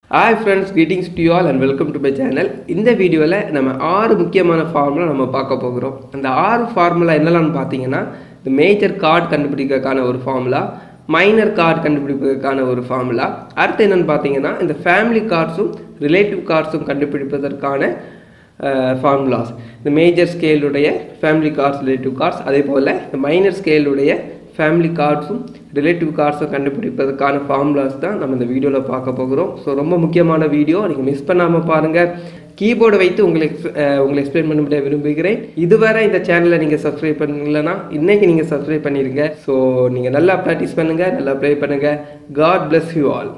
hi friends greetings to you all and welcome to my channel இந்த வீடியோவில் நம்ம ஆறு முக்கியமான ஃபார்முலா நம்ம பார்க்க போகிறோம் அந்த ஆறு ஃபார்முலா என்னெல்லாம்னு பார்த்தீங்கன்னா இந்த மேஜர் கார்டு கண்டுபிடிக்கிறதுக்கான ஒரு ஃபார்முலா மைனர் கார்டு கண்டுபிடிப்பதற்கான ஒரு ஃபார்முலா அடுத்து என்னென்னு பார்த்தீங்கன்னா இந்த ஃபேமிலி கார்ட்ஸும் ரிலேட்டிவ் கார்ட்ஸும் கண்டுபிடிப்பதற்கான ஃபார்முலாஸ் இந்த மேஜர் ஸ்கேலுடைய ஃபேமிலி கார்ட்ஸ் ரிலேட்டிவ் கார்ட்ஸ் அதே போல் இந்த மைனர் ஸ்கேலுடைய ஃபேமிலி கார்ட்ஸும் ரிலேட்டிவ் கார்ட்ஸும் கண்டுபிடிப்பதற்கான ஃபார்முலாஸ் தான் நம்ம இந்த வீடியோவில் பார்க்க போகிறோம் ஸோ ரொம்ப முக்கியமான வீடியோ நீங்கள் மிஸ் பண்ணாமல் பாருங்கள் கீபோர்டை வைத்து உங்களுக்கு உங்களை எக்ஸ்பிளைன் பண்ண முடிய விரும்புகிறேன் இதுவரை இந்த சேனலை நீங்கள் சப்ஸ்கிரைப் பண்ணலன்னா இன்னைக்கு நீங்கள் சப்ஸ்கிரைப் பண்ணிடுங்க ஸோ நீங்கள் நல்லா ப்ராக்டிஸ் பண்ணுங்கள் நல்லா ப்ளே பண்ணுங்கள் God bless you all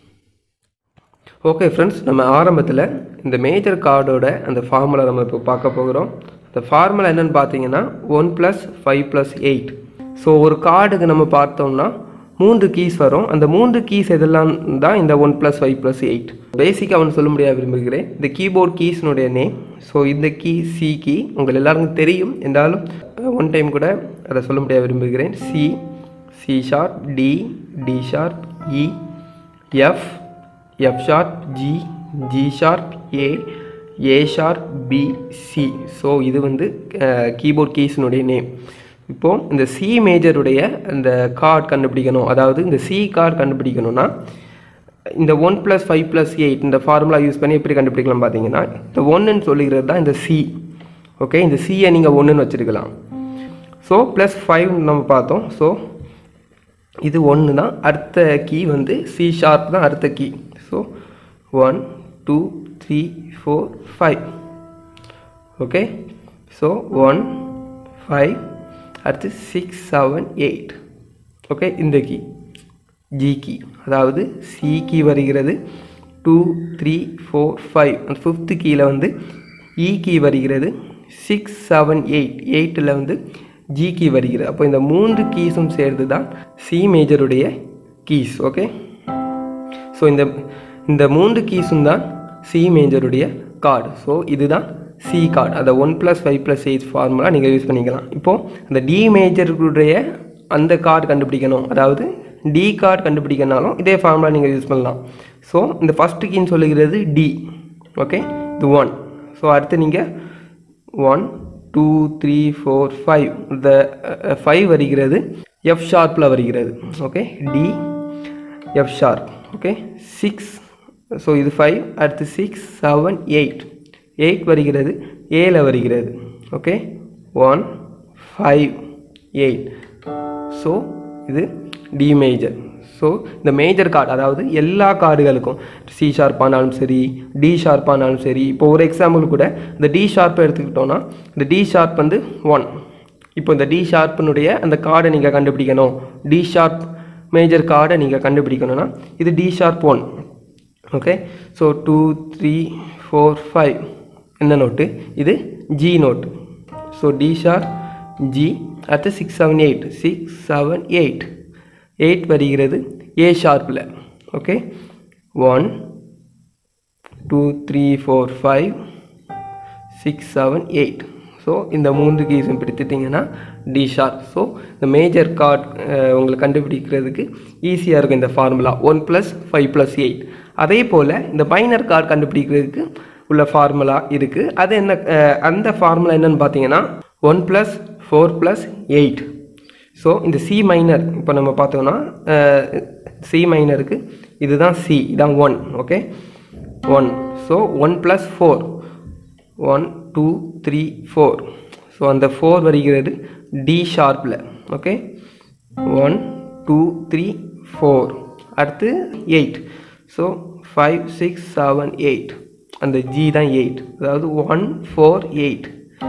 okay friends நம்ம ஆரம்பத்தில் இந்த மேஜர் கார்டோட அந்த ஃபார்முலா நம்ம இப்போ பார்க்க போகிறோம் இந்த ஃபார்முலா என்னன்னு பார்த்தீங்கன்னா one plus five plus eight so ஒரு கார்டுக்கு நம்ம பார்த்தோம்னா மூன்று கீஸ் வரும் அந்த மூன்று கீஸ் எதெல்லாம் தான் இந்த one plus five plus eight பேசிக்காக அவன் சொல்ல முடியாது விரும்புகிறேன் இந்த கீபோர்ட் கீஸ்னுடைய நேம் ஸோ இந்த கீ சி கீ உங்கள் எல்லாருக்கும் தெரியும் என்றாலும் ஒன் டைம் கூட அதை சொல்ல முடியாது விரும்புகிறேன் C C sharp D D sharp E F F sharp G G sharp A A sharp B C so இது வந்து கீபோர்ட் கீஸினுடைய நேம் இப்போது இந்த சி மேஜருடைய இந்த கார்டு கண்டுபிடிக்கணும் அதாவது இந்த சி கார்டு கண்டுபிடிக்கணும்னா இந்த one plus five plus eight இந்த ஃபார்முலா யூஸ் பண்ணி எப்படி கண்டுபிடிக்கலாம் பார்த்தீங்கன்னா இந்த ஒன்றுன்னு சொல்லிக்கிறது தான் இந்த சி ஓகே இந்த சியை நீங்கள் ஒன்றுன்னு வச்சுருக்கலாம் ஸோ ப்ளஸ் ஃபைவ் நம்ம பார்த்தோம் ஸோ இது ஒன்று தான் அடுத்த கீ வந்து சி ஷார்ப் தான் அடுத்த key so one two three four five okay so one five அடுத்து சிக்ஸ் செவன் எயிட் ஓகே இந்த கீ ஜி கீ அதாவது சி கீ வருகிறது டூ த்ரீ ஃபோர் ஃபைவ் அந்த ஃபிஃப்த்து கீயில் வந்து இ கீ வருகிறது சிக்ஸ் செவன் எயிட் எயிட்டில் வந்து ஜி கீ வருகிறது அப்போ இந்த மூன்று கீஸும் சேர்ந்து தான் சி மேஜருடைய கீஸ் ஓகே ஸோ இந்த இந்த மூன்று கீஸும் தான் சி மேஜருடைய கார்டு ஸோ இதுதான் சி கார்டு அதை one plus five plus eight formula நீங்கள் யூஸ் பண்ணிக்கலாம் இப்போது அந்த டி மேஜருடைய அந்த கார்டு கண்டுபிடிக்கணும் அதாவது டி கார்டு கண்டுபிடிக்கனாலும் இதே ஃபார்முலா நீங்கள் யூஸ் பண்ணலாம் ஸோ இந்த ஃபஸ்ட்டு கீன்னு சொல்லுகிறது டி ஓகே இது ஒன் ஸோ அடுத்து நீங்கள் one two three four five இந்த ஃபைவ் வருகிறது எஃப் ஷார்ப்பில் வருகிறது okay D F sharp okay six so இது ஃபைவ் அடுத்து சிக்ஸ் செவன் எயிட் எயிட் வருகிறது ஏல வருகிறது okay one five eight so இது டி மேஜர் ஸோ இந்த மேஜர் கார்டு அதாவது எல்லா கார்டுகளுக்கும் சி ஷார்ப் ஆனாலும் சரி டி ஷார்ப் ஆனாலும் சரி இப்போ ஒரு எக்ஸாம்பிள் கூட இந்த டி ஷார்ப்பை எடுத்துக்கிட்டோன்னா இந்த டி ஷார்ப் வந்து ஒன் இப்போ இந்த டி ஷார்ப்பினுடைய அந்த கார்டை நீங்கள் கண்டுபிடிக்கணும் டி ஷார்ப் மேஜர் கார்டை நீங்கள் கண்டுபிடிக்கணும்னா இது D sharp one okay so two three four five என்ன நோட்டு இது G note so D sharp G அடுத்து six seven eight six seven eight eight வருகிறது ஏ ஷார்ப்பில் okay one two three four five six seven eight so இந்த மூன்று கீஸும் பிடித்துட்டிங்கன்னா D sharp so இந்த மேஜர் கார்ட் உங்களுக்கு கண்டுபிடிக்கிறதுக்கு ஈஸியாக இருக்கும் இந்த formula one plus five plus eight அதே போல் இந்த மைனர் கார்டு கண்டுபிடிக்கிறதுக்கு உள்ள ஃபார்முலா இருக்குது அது என்ன அந்த ஃபார்முலா என்னன்னு பார்த்தீங்கன்னா one plus four plus eight so இந்த சி மைனர் இப்போ நம்ம பார்த்தோம்னா சி மைனருக்கு இதுதான் சி இதான் one okay one so one plus four one two three four so அந்த ஃபோர் வருகிறது டி ஷார்ப்பில் okay one two three four அடுத்து eight so five six seven eight அந்த ஜி தான் எயிட் அதாவது ஒன் ஃபோர் எயிட்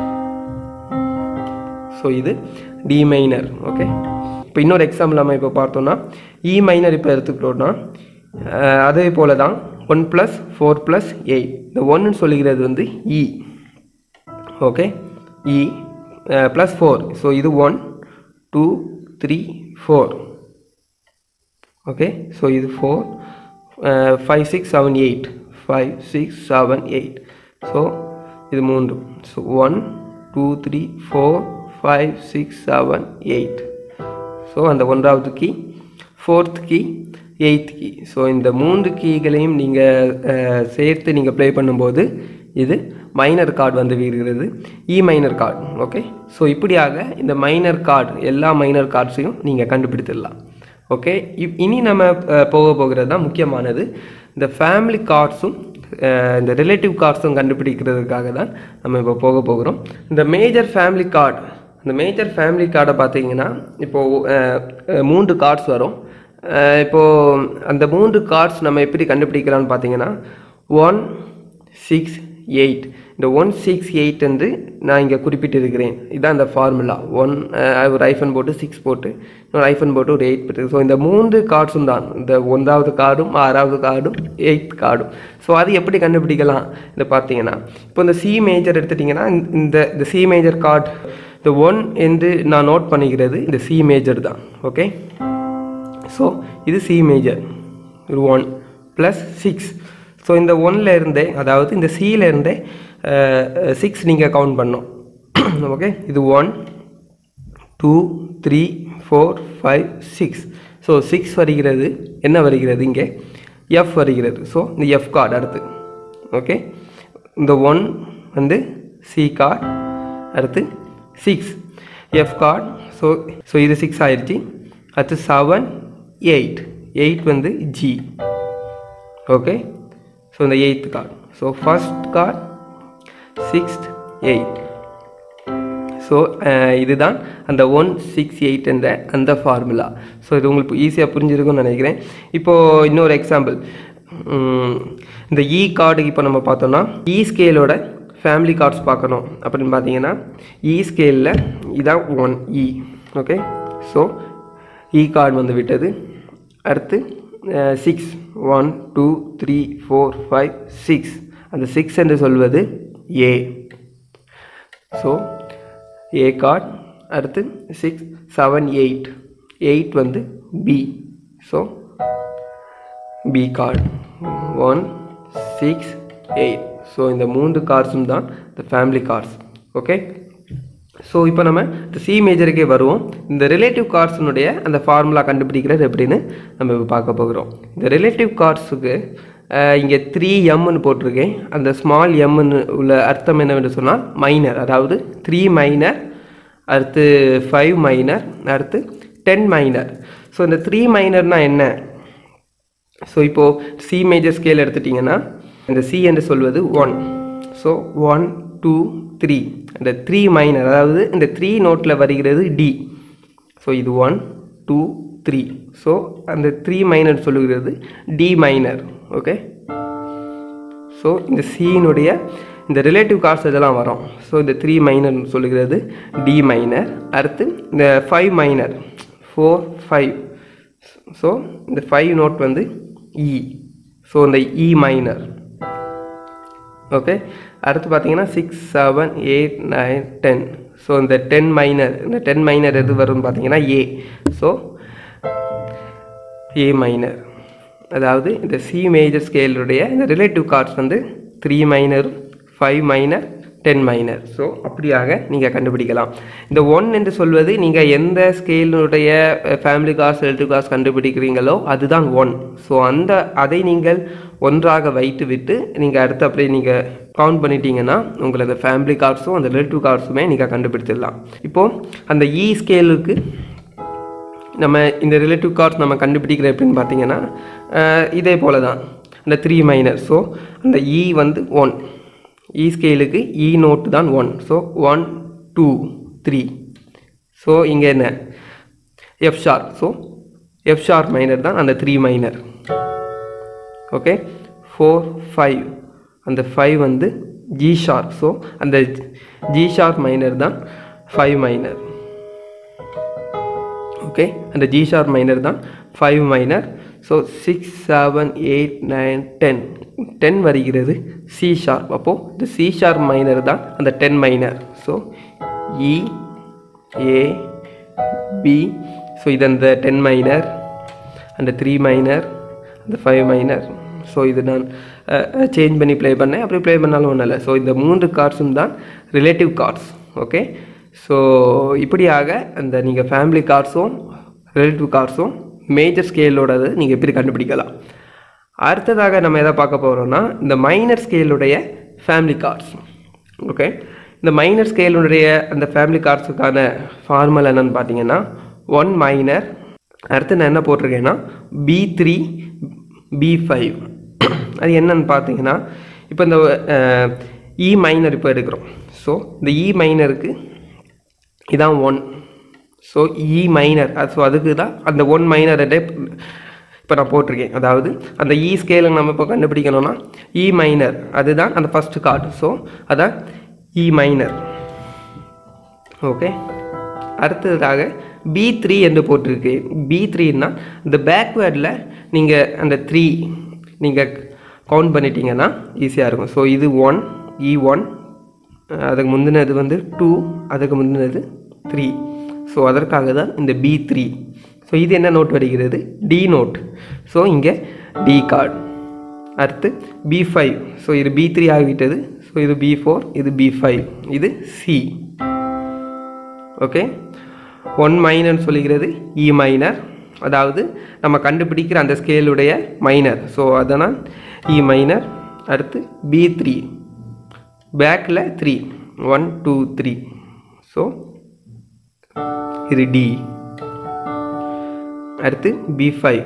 ஸோ இது D minor okay இப்போ இன்னொரு எக்ஸாம்பிள் நம்ம இப்போ பார்த்தோம்னா இ மைனர் இப்போ எடுத்துக்கிட்டோம்னா அதே போல் தான் one plus four plus eight இந்த ஒன்னு சொல்லுகிறது வந்து E okay E plus four so இது one two three four okay so இது four five six seven eight five six seven eight so இது மூன்று so one two three four five six seven eight so அந்த ஒன்றாவது key fourth key eighth key so இந்த மூன்று கீகளையும் நீங்கள் சேர்த்து நீங்கள் ப்ளே பண்ணும்போது இது மைனர் கார்டு வந்து வீறுகிறது E minor chord okay so இப்படியாக இந்த மைனர் கார்டு எல்லா மைனர் கார்ட்ஸையும் நீங்கள் கண்டுபிடித்திடலாம் ஓகே இப் இனி நம்ம அஹ், போக போகிறது தான் முக்கியமானது இந்த ஃபேமிலி கார்ட்ஸும் இந்த ரிலேட்டிவ் கார்ட்ஸும் கண்டுபிடிக்கிறதுக்காக தான் நம்ம இப்போ போக போகிறோம் இந்த மேஜர் ஃபேமிலி கார்டு இந்த மேஜர் ஃபேமிலி கார்டை பார்த்தீங்கன்னா இப்போது மூன்று கார்ட்ஸ் வரும் அஹ், இப்போது அந்த மூன்று கார்ட்ஸ் நம்ம எப்படி கண்டுபிடிக்கலாம்னு பார்த்தீங்கன்னா ஒன் சிக்ஸ் எயிட் இந்த ஒன் சிக்ஸ் எயிட் என்று நான் இங்கே குறிப்பிட்டிருக்கிறேன் இதுதான் இந்த ஃபார்முலா ஒன் ஒரு ஐஃபன் போட்டு சிக்ஸ் போட்டு இன்னொரு ஐஃபன் போட்டு ஒரு எயிட் போட்டு ஸோ இந்த மூன்று கார்ட்ஸும் தான் இந்த ஒன்றாவது கார்டும் ஆறாவது கார்டும் எயித் கார்டும் ஸோ அது எப்படி கண்டுபிடிக்கலாம் இதை பார்த்தீங்கன்னா இப்போ இந்த சி மேஜர் எடுத்துட்டிங்கன்னா இந்த இந்த சி மேஜர் கார்டு இந்த ஒன் என்று நான் நோட் பண்ணிக்கிறது இந்த சி மேஜர் தான் ஓகே ஸோ இது சி மேஜர் இது ஒன் ப்ளஸ் சிக்ஸ் ஸோ இந்த ஒன்ல இருந்தே அதாவது இந்த சியில் இருந்தே சிக்ஸ் நீங்கள் கவுண்ட் பண்ணோம் ஓகே இது one two three four five six so six வருகிறது என்ன வருகிறது இங்கே எஃப் வருகிறது ஸோ இந்த எஃப் கார்டு அடுத்து ஓகே இந்த ஒன் வந்து சி கார்டு அடுத்து six F chord so so இது சிக்ஸ் ஆயிடுச்சு அடுத்து செவன் எயிட் எயிட் வந்து ஜி ஓகே ஸோ இந்த eighth chord so first chord sixth eight so இதுதான் அந்த ஒன் சிக்ஸ் எயிட் என்ற அந்த ஃபார்முலா ஸோ இது உங்களுக்கு ஈஸியாக புரிஞ்சிருக்கும்னு நினைக்கிறேன் இப்போது இன்னொரு எக்ஸாம்பிள் இந்த இ கார்டு இப்போ நம்ம பார்த்தோம்னா இ ஸ்கேலோட ஃபேமிலி கார்ட்ஸ் பார்க்கணும் அப்படின்னு பார்த்தீங்கன்னா இ ஸ்கேலில் இதான் one E okay so E chord வந்து விட்டது அடுத்து six one two three four five six அந்த சிக்ஸ் என்று சொல்வது ஏ ஸோ ஏ கார்டு அடுத்து சிக்ஸ் செவன் எயிட் எயிட் வந்து B so B chord one six eight so இந்த மூன்று கார்ட்ஸும் தான் இந்த ஃபேமிலி கார்ட்ஸ் ஓகே ஸோ இப்போ நம்ம இந்த சி மேஜருக்கே வருவோம் இந்த ரிலேட்டிவ் கார்ட்ஸினுடைய அந்த ஃபார்முலா கண்டுபிடிக்கிறது எப்படின்னு நம்ம இப்போ பார்க்க போகிறோம் இந்த ரிலேட்டிவ் கார்ட்ஸுக்கு இங்கே த்ரீ எம்னு போட்டிருக்கேன் அந்த ஸ்மால் எம்னு உள்ள அர்த்தம் என்னவென்று சொன்னால் மைனர் அதாவது த்ரீ மைனர் அடுத்து ஃபைவ் மைனர் அடுத்து டென் மைனர் ஸோ இந்த த்ரீ மைனர்னால் என்ன ஸோ இப்போது சி மேஜர் ஸ்கேல் எடுத்துட்டிங்கன்னா இந்த சி என்று சொல்வது one so one two three அந்த த்ரீ மைனர் அதாவது இந்த த்ரீ நோட்டில் வருகிறது டி ஸோ இது ஒன் டூ த்ரீ ஸோ அந்த த்ரீ மைனர் சொல்லுகிறது டி மைனர் ஓகே ஸோ இந்த சீனுடைய இந்த ரிலேட்டிவ் கார்ட்ஸ் இதெல்லாம் வரும் ஸோ இந்த த்ரீ மைனர் சொல்லுகிறது டி மைனர் அடுத்து இந்த five minor four five so இந்த ஃபைவ் நோட் வந்து இ ஸோ இந்த இ மைனர் ஓகே அடுத்து பார்த்தீங்கன்னா six seven eight nine ten so இந்த டென் மைனர் இந்த டென் மைனர் எது வரும்னு பார்த்தீங்கன்னா ஏ ஸோ ஏ மைனர் அதாவது இந்த சி மேஜர் ஸ்கேலுடைய இந்த ரிலேட்டிவ் கார்ட்ஸ் வந்து three minor five minor ten minor so அப்படியாக நீங்கள் கண்டுபிடிக்கலாம் இந்த ஒன் என்று சொல்வது நீங்கள் எந்த ஸ்கேலினுடைய ஃபேமிலி கார்ஸ் ரிலேட்டிவ் கார்ஸ் கண்டுபிடிக்கிறீங்களோ அதுதான் ஒன் ஸோ அந்த அதை நீங்கள் ஒன்றாக வைத்து விட்டு நீங்கள் அடுத்து அப்படியே நீங்கள் கவுண்ட் பண்ணிட்டீங்கன்னா உங்களை அந்த ஃபேமிலி கார்ட்ஸும் அந்த ரிலேட்டிவ் கார்ட்ஸுமே நீங்கள் கண்டுபிடிச்சிடலாம் இப்போது அந்த இ ஸ்கேலுக்கு நம்ம இந்த ரிலேட்டிவ் கார்ட்ஸ் நம்ம கண்டுபிடிக்கிற எப்படின்னு பார்த்தீங்கன்னா அஹ், இதே போல தான் அந்த த்ரீ மைனர் ஸோ அந்த இ வந்து ஒன் இ ஸ்கேலுக்கு இ நோட்டு தான் one so one two three so இங்கே என்ன F sharp so F sharp minor தான் அந்த three minor okay four five அந்த ஃபைவ் வந்து ஜி ஷார்ப் ஸோ அந்த ஜி ஷார்ப் மைனர் தான் ஃபைவ் மைனர் ஓகே அந்த ஜி ஷார்ப் மைனர் தான் five minor so six seven eight nine ten ten வருகிறது C sharp அப்போது இந்த சி ஷார்ப் மைனர் தான் அந்த ten minor so E A B so இது அந்த டென் மைனர் அந்த த்ரீ மைனர் அந்த ஃபைவ் மைனர் ஸோ இது நான் சேஞ்ச் பண்ணி ப்ளே பண்ணேன் அப்படி ப்ளே பண்ணாலும் ஒன்றும் இல்லை ஸோ இந்த மூன்று கார்ட்ஸும் தான் ரிலேட்டிவ் கார்ட்ஸ் ஓகே ஸோ இப்படியாக அந்த நீங்கள் ஃபேமிலி கார்ட்ஸும் ரிலேட்டிவ் கார்ட்ஸும் மேஜர் ஸ்கேலோடது நீங்கள் எப்படி கண்டுபிடிக்கலாம் அடுத்ததாக நம்ம எதை பார்க்க போகிறோம்னா இந்த மைனர் ஸ்கேலுடைய ஃபேமிலி கார்ட்ஸ் ஓகே இந்த மைனர் ஸ்கேலுடைய அந்த ஃபேமிலி கார்ட்ஸுக்கான ஃபார்மல் என்னன்னு பார்த்தீங்கன்னா ஒன் மைனர் அடுத்து நான் என்ன போட்டிருக்கேன்னா பி த்ரீ பி ஃபைவ் அது என்னன்னு பார்த்தீங்கன்னா இப்போ இந்த இ மைனர் இப்போ எடுக்கிறோம் ஸோ இந்த இ மைனருக்கு இதான் ஒன் ஸோ இ மைனர் அது ஸோ அதுக்கு தான் அந்த ஒன் மைனர் இப்போ நான் போட்டிருக்கேன் அதாவது அந்த இ ஸ்கேலை நம்ம இப்போ கண்டுபிடிக்கணும்னா இ மைனர் அதுதான் அந்த ஃபஸ்ட்டு கார்டு ஸோ அதான் இ மைனர் ஓகே அடுத்ததாக பி த்ரீ என்று போட்டிருக்கு பி த்ரீன்னா இந்த பேக்வேர்டில் நீங்கள் அந்த த்ரீ நீங்கள் கவுண்ட் பண்ணிட்டீங்கன்னா ஈஸியாக இருக்கும் ஸோ இது ஒன் இ ஒன் அதுக்கு முந்தினது வந்து டூ அதுக்கு முந்தினது த்ரீ ஸோ அதற்காக தான் இந்த பி த்ரீ ஸோ இது என்ன நோட் வருகிறது டி நோட் ஸோ இங்கே டி கார்டு அடுத்து பி ஃபைவ் ஸோ இது பி த்ரீ ஆகிவிட்டது ஸோ இது பி ஃபோர் இது பி ஃபைவ் இது சி ஓகே ஒன் மைனர்னு சொல்லுகிறது இ மைனர் அதாவது நம்ம கண்டுபிடிக்கிற அந்த ஸ்கேலுடைய மைனர் ஸோ அதனால் இ மைனர் அடுத்து பி த்ரீ பேக்கில் three one two three so இது டி அடுத்து B five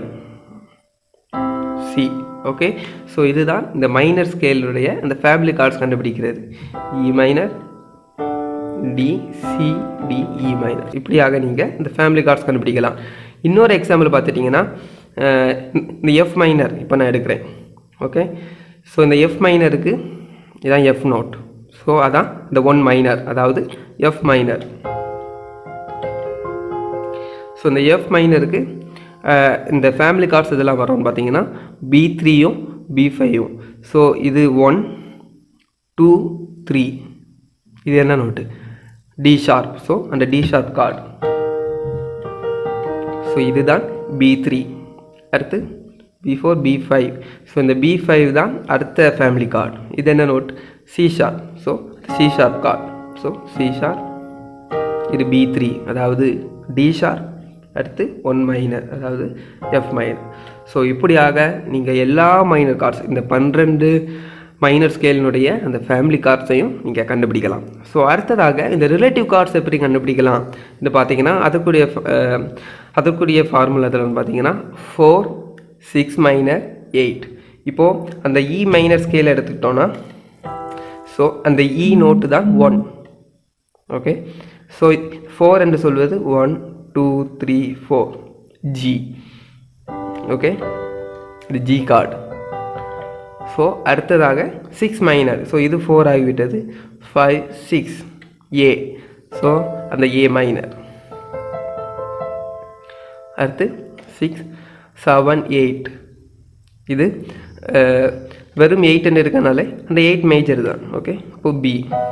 C okay so இதுதான் இந்த மைனர் ஸ்கேலுடைய அந்த ஃபேமிலி கார்ட்ஸ் கண்டுபிடிக்கிறது E minor D C D E minor இப்படியாக நீங்கள் இந்த ஃபேமிலி கார்ட்ஸ் கண்டுபிடிக்கலாம் இன்னொரு எக்ஸாம்பிள் பார்த்துட்டிங்கன்னா அஹ், இந்த எஃப் மைனர் இப்போ நான் எடுக்கிறேன் ஓகே ஸோ இந்த எஃப் மைனருக்கு இதான் எஃப் நோட் ஸோ அதான் இந்த ஒன் மைனர் அதாவது எஃப் மைனர் ஸோ இந்த எஃப் மைனருக்கு இந்த ஃபேமிலி கார்ட்ஸ் இதெல்லாம் வரும்னு பார்த்தீங்கன்னா பி த்ரீயும் பி ஃபைவும் ஸோ இது ஒன் டூ த்ரீ இது என்ன நோட்டு டி ஷார்ப் ஸோ அந்த டி ஷார்ப் கார்டு ஸோ இதுதான் பி த்ரீ அடுத்து B four B five so இந்த பி ஃபைவ் தான் அடுத்த ஃபேமிலி கார்டு இது என்ன note C sharp so C sharp chord so C sharp இது பி த்ரீ அதாவது டி ஷார்ப் அடுத்து ஒன் மைனர் அதாவது எஃப் மைனர் ஸோ இப்படியாக நீங்கள் எல்லா மைனர் கார்ட்ஸ் இந்த பன்னிரெண்டு மைனர் ஸ்கேலினுடைய அந்த ஃபேமிலி கார்ட்ஸையும் நீங்கள் கண்டுபிடிக்கலாம் ஸோ அடுத்ததாக இந்த ரிலேட்டிவ் கார்ட்ஸ் எப்படி கண்டுபிடிக்கலாம் இது பார்த்தீங்கன்னா அதுக்குரிய அஹ், அதுக்குரிய ஃபார்முலா அதில் வந்து பார்த்தீங்கன்னா ஃபோர் சிக்ஸ் மைனர் எயிட் இப்போது அந்த இ மைனர் ஸ்கேல் எடுத்துக்கிட்டோன்னா ஸோ அந்த இ நோட்டு தான் ஒன் ஓகே ஸோ ஃபோர் என்று சொல்வது one two three four G okay இது ஜி கார்டு ஸோ அடுத்ததாக சிக்ஸ் மைனர் ஸோ இது ஃபோர் ஆகிவிட்டது ஃபைவ் சிக்ஸ் ஏ ஸோ அந்த ஏ மைனர் அடுத்து சிக்ஸ் செவன் எயிட் இது அஹ், வெறும் எயிட்னு இருக்கனால அந்த எயிட் மேஜர் தான் ஓகே இப்போ பி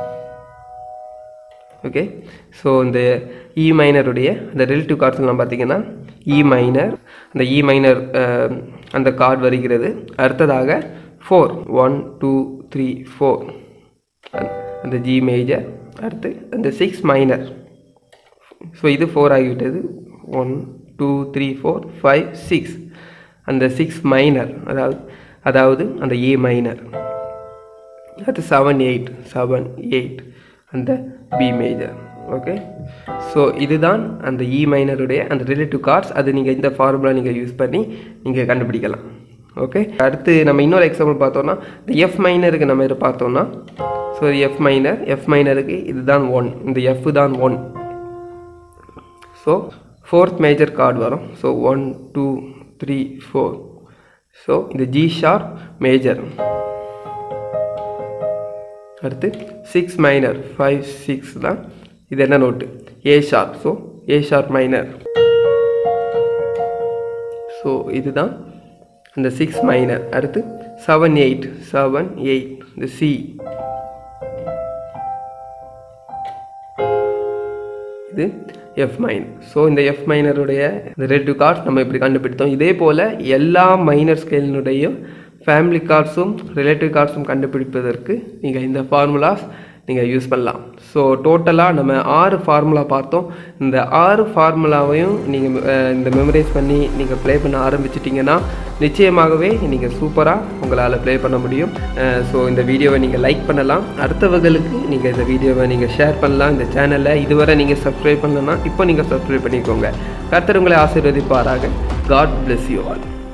ஓகே ஸோ இந்த இ மைனருடைய அந்த ரிலேட்டிவ் கார்ட்ஸ்லாம் பார்த்தீங்கன்னா இ மைனர் அந்த இ மைனர் அந்த கார்டு வருகிறது அடுத்ததாக four one two three four அந்த ஜி மேஜர் அடுத்து அந்த சிக்ஸ் மைனர் ஸோ இது ஃபோர் ஆகிவிட்டது one two three four five six அந்த சிக்ஸ் மைனர் அதாவது அதாவது அந்த ஏ மைனர் அது செவன் எயிட் செவன் எயிட் அந்த பி மேஜர் ஓகே ஸோ இதுதான் அந்த இ மைனருடைய அந்த ரிலேட்டிவ் கார்ட்ஸ் அது நீங்கள் இந்த ஃபார்முலா நீங்கள் யூஸ் பண்ணி நீங்கள் கண்டுபிடிக்கலாம் ஓகே அடுத்து நம்ம இன்னொரு எக்ஸாம்பிள் பார்த்தோம்னா இந்த எஃப் மைனருக்கு நம்ம இதை பார்த்தோம்னா ஸோ எஃப் மைனர் எஃப் மைனருக்கு இதுதான் ஒன் இந்த எஃப் தான் one so fourth major chord வரும் so one two three four so இந்த ஜி ஷார்ப் மேஜர் அடுத்து சிக்ஸ் மைனர் ஃபைவ் சிக்ஸ் தான் இது என்ன note A sharp so A sharp minor so இதுதான் அந்த சிக்ஸ் மைனர் அடுத்து செவன் எயிட் செவன் எயிட் இந்த சி இது எஃப் மைனர் ஸோ இந்த எஃப் மைனருடைய இந்த ரிலேட்டிவ் கார்ட்ஸ் நம்ம இப்படி கண்டுபிடித்தோம் இதே போல் எல்லா மைனர் ஸ்கேலினுடைய ஃபேமிலி கார்ட்ஸும் ரிலேட்டிவ் கார்ட்ஸும் கண்டுபிடிப்பதற்கு நீங்கள் இந்த ஃபார்முலாஸ் நீங்கள் யூஸ் பண்ணலாம் ஸோ டோட்டலாக நம்ம ஆறு ஃபார்முலா பார்த்தோம் இந்த ஆறு ஃபார்முலாவையும் நீங்கள் இந்த மெமரைஸ் பண்ணி நீங்கள் ப்ளே பண்ண ஆரம்பிச்சிட்டிங்கன்னா நிச்சயமாகவே நீங்கள் சூப்பராக உங்களால் ப்ளே பண்ண முடியும் ஸோ இந்த வீடியோவை நீங்கள் லைக் பண்ணலாம் அடுத்தவர்களுக்கு நீங்கள் இந்த வீடியோவை நீங்கள் ஷேர் பண்ணலாம் இந்த சேனலை இதுவரை நீங்கள் சப்ஸ்கிரைப் பண்ணலன்னா இப்போ நீங்கள் சப்ஸ்கிரைப் பண்ணிக்கோங்க கர்த்தர் உங்களை ஆசீர்வதிப்பாராக காட் bless யூ ஆல்